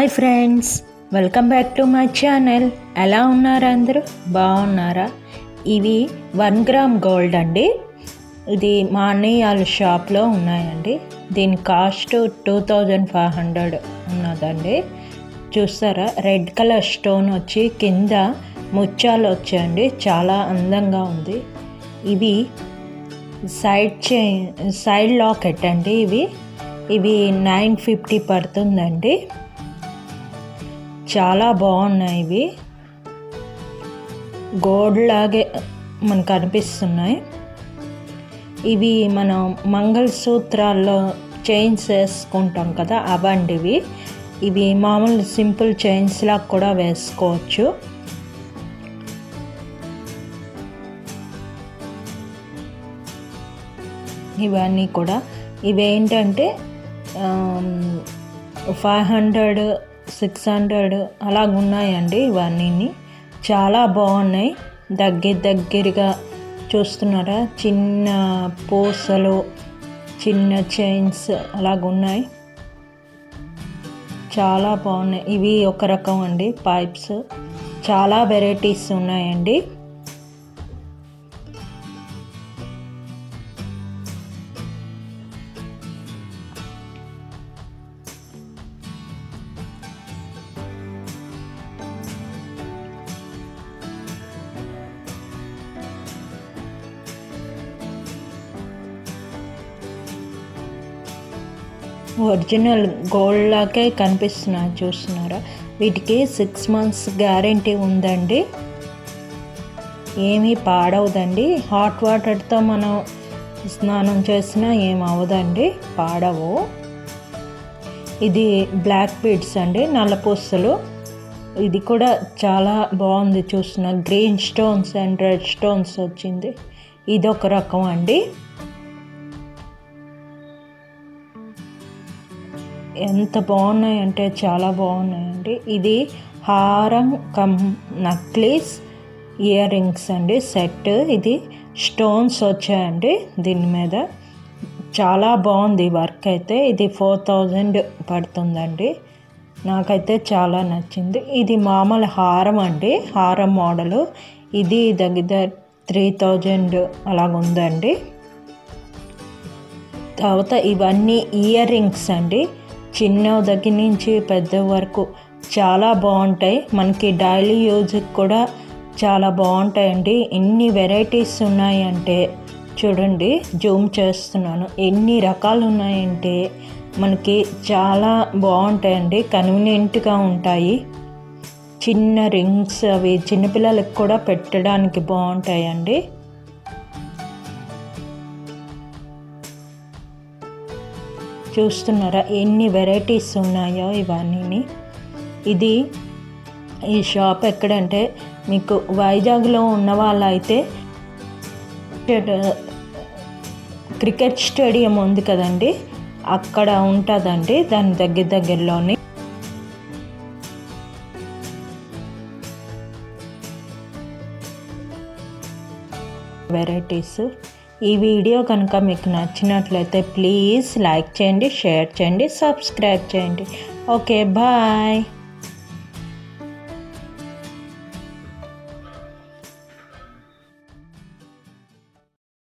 hi friends welcome back to my channel ఎలా ఉన్నారు అందరూ బాగున్నారా ఇవి వన్ గ్రామ్ గోల్డ్ అండి ఇది మా అన్నయ్య వాళ్ళ షాప్లో ఉన్నాయండి దీని cost two thousand five hundred ఉన్నదండి చూస్తారా రెడ్ కలర్ స్టోన్ వచ్చి కింద ముత్యాలు వచ్చాయండి చాలా అందంగా ఉంది ఇవి సైడ్ చే సైడ్ లాకెట్ అండి ఇవి ఇవి నైన్ ఫిఫ్టీ పడుతుందండి చాలా బాగున్నాయి ఇవి గోల్డ్ లాగే మనకు అనిపిస్తున్నాయి ఇవి మనం మంగళసూత్రాల్లో చైన్స్ వేసుకుంటాం కదా అవండి ఇవి ఇవి మామూలు సింపుల్ చైన్స్ లాగా కూడా వేసుకోవచ్చు ఇవన్నీ కూడా ఇవేంటంటే ఫైవ్ హండ్రెడ్ సిక్స్ హండ్రెడ్ అలాగ ఉన్నాయండి ఇవన్నీ చాలా బాగున్నాయి దగ్గర దగ్గరగా చూస్తున్నారా చిన్న పూసలు చిన్న చైన్స్ అలాగ ఉన్నాయి చాలా బాగున్నాయి ఇవి ఒక రకం అండి పైప్స్ చాలా వెరైటీస్ ఉన్నాయండి ఒరిజినల్ గోల్డ్ లాగే కనిపిస్తున్నాయి చూస్తున్నారా వీటికి సిక్స్ మంత్స్ గ్యారంటీ ఉందండి ఏమీ పాడవదండి హాట్ వాటర్తో మనం స్నానం చేసినా ఏం అవ్వదండి పాడవు ఇది బ్లాక్ బీడ్స్ అండి నల్లపూసలు ఇది కూడా చాలా బాగుంది చూస్తున్నా green stones and red stones వచ్చింది ఇది ఒక రకం అండి ఎంత బాగున్నాయంటే చాలా బాగున్నాయండి ఇది హారం కమ్ నక్లీస్ ఇయర్ రింగ్స్ అండి సెట్ ఇది స్టోన్స్ వచ్చాయండి దీని మీద చాలా బాగుంది వర్క్ అయితే ఇది ఫోర్ థౌజండ్ పడుతుందండి నాకైతే చాలా నచ్చింది ఇది మామూలు హారం అండి హారం మోడలు ఇది దగ్గర త్రీ థౌజండ్ అలాగుందండి తర్వాత ఇవన్నీ ఇయర్ రింగ్స్ అండి చిన్న దగ్గర నుంచి పెద్ద వరకు చాలా బాగుంటాయి మనకి డైలీ యూజ్కి కూడా చాలా బాగుంటాయండి ఎన్ని వెరైటీస్ ఉన్నాయంటే చూడండి జూమ్ చేస్తున్నాను ఎన్ని రకాలు ఉన్నాయంటే మనకి చాలా బాగుంటాయండి కన్వీనియంట్గా ఉంటాయి చిన్న రింగ్స్ అవి చిన్నపిల్లలకు కూడా పెట్టడానికి బాగుంటాయండి చూస్తున్నారా ఎన్ని వెరైటీస్ ఉన్నాయో ఇవన్నీ ఇది ఈ షాప్ ఎక్కడంటే మీకు వైజాగ్లో ఉన్న వాళ్ళైతే క్రికెట్ స్టేడియం ఉంది కదండి అక్కడ ఉంటుందండి దాని దగ్గర దగ్గరలోనే వెరైటీస్ ఈ వీడియో కనుక మీకు నచ్చినట్లయితే ప్లీజ్ లైక్ చేయండి షేర్ చేయండి సబ్స్క్రైబ్ చేయండి ఓకే బాయ్